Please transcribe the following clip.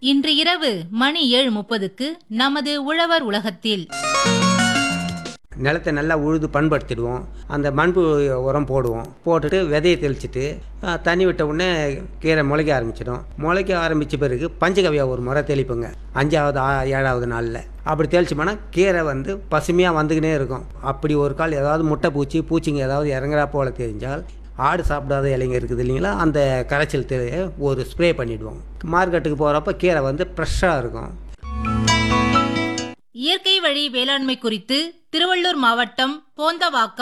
இன்று இரவு மணி ஏழு முப்பதுக்கு நமது உழவர் உலகத்தில் நிலத்தை நல்லா உழுது பண்படுத்திடுவோம் அந்த மண்பு உரம் போடுவோம் போட்டுட்டு விதையை தெளிச்சிட்டு ஆ, தண்ணி விட்ட உடனே கீரை முளைக்க ஆரம்பிச்சிடும் முளைக்க ஆரம்பித்த பிறகு பஞ்சகவியா ஒரு முறை தெளிப்போங்க அஞ்சாவது ஆ- ஏழாவது நாளில் அப்படி தெளிச்சோம்னா கீரை வந்து பசுமையாக வந்துக்கினே இருக்கும் அப்படி ஒரு கால் ஏதாவது முட்டை பூச்சி பூச்சிங்க ஏதாவது இறங்குறா போல தெரிஞ்சால் ஆடு சாப்பிடாத இலைங்க இருக்குது இல்லைங்களா அந்த கரைச்சல் தெ ஒரு ஸ்ப்ரே பண்ணிவிடுவோம் மார்க்கெட்டுக்கு போகிறப்ப கீரை வந்து ஃப்ரெஷ்ஷாக இருக்கும் இயற்கை வழி வேளாண்மை குறித்து திருவள்ளூர் மாவட்டம் போந்தவாக்கம்